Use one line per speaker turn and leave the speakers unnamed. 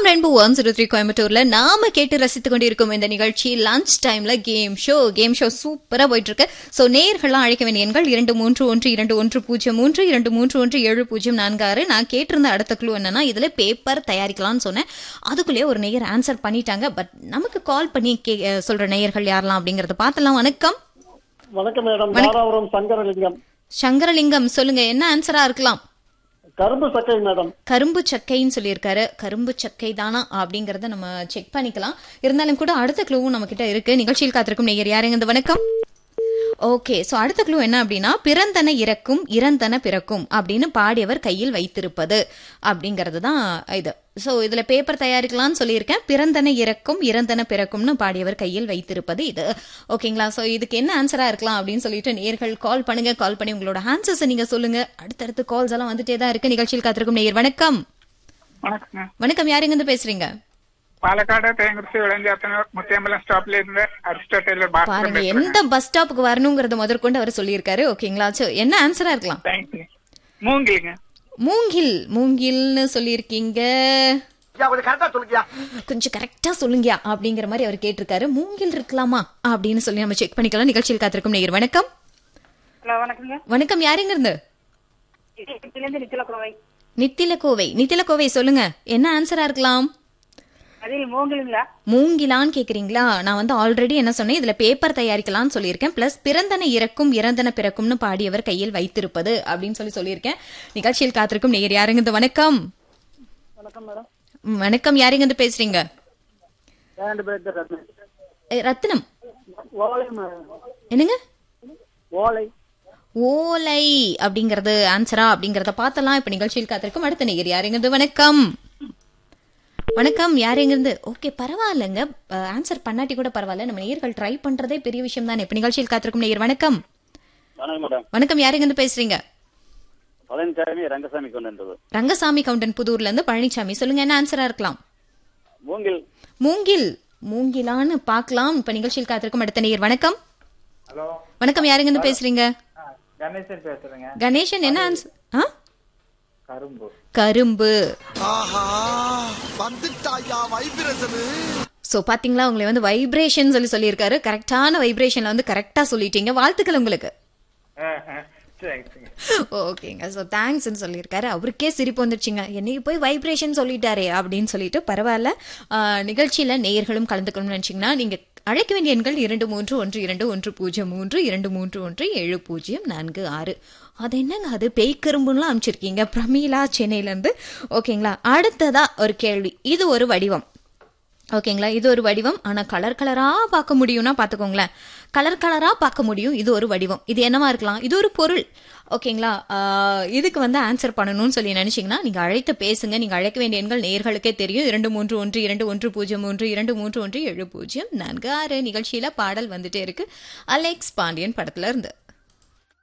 FM rainbow one zero three கோயம்புத்தூர்ல நாம கேட்டு ரசித்துக் கொண்டிருக்கும் இந்த நிகழ்ச்சி லஞ்ச் டைம்ல கேம் ஷோ கேம் ஷோ சூப்பரா போயிட்டு இருக்கு சோ நேர்கள்லாம் அழைக்க வேண்டிய எண்கள் இரண்டு மூன்று ஒன்று இரண்டு ஒன்று பூஜ்ஜியம் மூன்று இரண்டு மூன்று ஒன்று ஏழு பூஜ்ஜியம் நான்கு ஆறு நான் கேட்டிருந்த அடுத்த குழு என்னன்னா இதுல பேப்பர் தயாரிக்கலாம்னு சொன்னேன் அதுக்குள்ளேயே ஒரு நேயர் ஆன்சர் பண்ணிட்டாங்க பட் நமக்கு கால் பண்ணி கே- அஹ் சொல்ற நேயர்கள் யாரெல்லாம் அப்படிங்கறத பார்த்தலாம் வணக்கம்
வணக்கம் மேடம் தாராபுரம் சங்கரலிங்கம்
சங்கரலிங்கம் சொல்லுங்க என்ன ஆன்சரா இருக்கலாம்
கரும்பு சக்கை மேடம்
கரும்பு சக்கைன்னு சொல்லியிருக்காரு கரும்பு சக்கை தானா அப்படிங்கறத நம்ம செக் பண்ணிக்கலாம் இருந்தாலும் கூட அடுத்த க்ளூவும் நம்ம கிட்ட இருக்கு நிகழ்ச்சியில் காத்திருக்கும் நேயர் யாருங்க இந்த வணக்கம் ஓகே சோ அடுத்த க்ளூ என்ன அப்படின்னா பிறந்தன இறக்கும் இறந்தன பிறக்கும் அப்படின்னு பாடியவர் கையில் வைத்திருப்பது அப்படிங்கிறது தான் இது சோ இதுல பேப்பர் தயாரிக்கலாம்னு சொல்லியிருக்கேன் பிறந்தன இறக்கும் இறந்தன பிறக்கும்னு பாடியவர் கையில் வைத்திருப்பது இது ஓகேங்களா சோ இதுக்கு என்ன ஆன்சரா இருக்கலாம் அப்படின்னு சொல்லிட்டு நேர்கள் கால் பண்ணுங்க கால் பண்ணி உங்களோட ஆன்சர்ஸ் நீங்க சொல்லுங்க அடுத்தடுத்து கால்ஸ் எல்லாம் வந்துட்டே தான் இருக்கு நிகழ்ச்சியில் காத்திருக்கும் நேயர் வணக்கம்
வணக்கங்க
வணக்கம் யாருங்க இருந்து பேசுறீங்க
പാലക്കാട് തേങ്കുറിച്ച് വിളഞ്ചാത്തനൂർ മുത്തിയമ്പലം സ്റ്റോപ്പിൽ ഇരുന്ന് അരിസ്റ്റോട്ടലിൽ
பாருங்க எந்த பஸ் ஸ்டாப்புக்கு வரணுங்கிறத முதற்கொண்டு அவர் சொல்லியிருக்காரு ஓகேங்களா சோ என்ன ஆன்சரா இருக்கலாம்
தேங்க்ஸ் மூங்கிலுங்க
மூங்கில் மூங்கில்னு சொல்லியிருக்கீங்க கொஞ்சம் கரெக்டா சொல்லுங்க அப்படிங்கிற மாதிரி அவர் கேட்டிருக்காரு மூங்கில் இருக்கலாமா அப்படின்னு சொல்லி நம்ம செக் பண்ணிக்கலாம் நிகழ்ச்சியில் காத்திருக்கும் நேயர் வணக்கம்
ஹலோ வணக்கங்க
வணக்கம் யாருங்க இருந்து
இதுலேருந்து நிச்சல கோவை
நித்தில கோவை நித்தில கோவை சொல்லுங்க என்ன ஆன்சரா இருக்கலாம்
அதில் மூங்கிலுங்களா
மூங்கிலான்னு கேக்குறீங்களா நான் வந்து ஆல்ரெடி என்ன சொன்னேன் இதுல பேப்பர் தயாரிக்கலாம்னு சொல்லியிருக்கேன் பிளஸ் பிறந்தன இறக்கும் இறந்தன பிறக்கும்னு பாடியவர் கையில் வைத்திருப்பது அப்படின்னு சொல்லி சொல்லியிருக்கேன் நிகழ்ச்சியில் காத்திருக்கும் நேயர் யாருங்க இந்த வணக்கம்
வணக்கம் மேடம்
ம், வணக்கம் யாருங்க இருந்து பேசுறீங்க
ரெண்டு பேர் ரத்னம்
ஏ, ரத்தினம்
ஓலை மேடம்
என்னங்க
ஓலை
ஓலை அப்படிங்கறது ஆன்சரா அப்படிங்கறத பார்த்தலாம் இப்ப நிகழ்ச்சியில் காத்திருக்கும் அடுத்த நேயர் யாருங்க இருந்து வணக்கம் வணக்கம் யாருங்க இருந்து ஓகே பரவாயில்லைங்க ஆன்சர் பண்ணாட்டி கூட பரவாயில்ல நம்ம நேயர்கள் ட்ரை பண்றதே பெரிய விஷயம் தானே இப்ப நிகழ்ச்சியில் காத்திருக்கும் நேயர் வணக்கம்
வணக்கம் மேடம்
வணக்கம் யாருங்க இருந்து பேசுறீங்க
பழனிசாமி ரங்கசாமி கொண்டு
ரங்கசாமி கவுண்டன் புதூர்ல இருந்து பழனிசாமி சொல்லுங்க என்ன ஆன்சரா இருக்கலாம்
மூங்கில்
மூங்கில் மூங்கிலான்னு பார்க்கலாம் இப்ப நிகழ்ச்சியில் காத்திருக்கும் அடுத்த நேயர் வணக்கம்
ஹலோ
வணக்கம் யாருங்க இருந்து பேசுறீங்க
கணேசன் பேசுறேங்க
கணேசன் என்ன ஆன்சர் ஆ
கரும்பு
கரும்பு
ஆஹா வந்துட்டாயா வைப்ரேஷனு
சோ பாத்தீங்களா உங்களை வந்து வைப்ரேஷன் சொல்லி சொல்லியிருக்காரு கரெக்டான வைப்ரேஷன்ல வந்து கரெக்டா சொல்லிட்டீங்க வாழ்த்துக்கள் உங்களுக்கு
தேங்க்ஸுங்க
ஓகேங்க ஸோ தேங்க்ஸ்னு சொல்லியிருக்காரு அவருக்கே சிரிப்பு வந்துருச்சுங்க என்னைக்கு போய் வைப்ரேஷன் சொல்லிட்டாரே அப்படின்னு சொல்லிட்டு பரவாயில்ல ஆஹ், நிகழ்ச்சியில நேயர்களும் கலந்துக்கணும்னு நினைச்சீங்கன்னா நீங்க அழைக்க வேண்டிய எண்கள் இரண்டு மூன்று ஒன்று இரண்டு ஒன்று பூஜ்ஜியம் மூன்று இரண்டு மூன்று ஒன்று ஏழு பூஜ்ஜியம் நான்கு ஆறு அது என்னங்க அது பேய்க்கரும்புலாம் அனுப்பிச்சிருக்கீங்க பிரமீளா சென்னையில இருந்து ஓகேங்களா அடுத்ததா ஒரு கேள்வி இது ஒரு வடிவம் ஓகேங்களா இது ஒரு வடிவம் ஆனா கலர் கலரா பார்க்க முடியும்னா பாத்துக்கோங்களேன் கலர் கலரா பார்க்க முடியும் இது ஒரு வடிவம் இது என்னவா இருக்கலாம் இது ஒரு பொருள் ஓகேங்களா ஆஹ் இதுக்கு வந்து ஆன்சர் பண்ணணும்னு சொல்லி நினைச்சீங்கன்னா நீங்க அழைத்து பேசுங்க நீங்க அழைக்க வேண்டிய எண்கள் நேர்களுக்கே தெரியும் இரண்டு மூன்று ஒன்று இரண்டு ஒன்று பூஜ்ஜியம் மூன்று இரண்டு மூன்று ஒன்று ஏழு பூஜ்ஜியம் நான்கு ஆறு நிகழ்ச்சியில பாடல் வந்துட்டே இருக்கு அலெக்ஸ் பாண்டியன் படத்துல இருந்து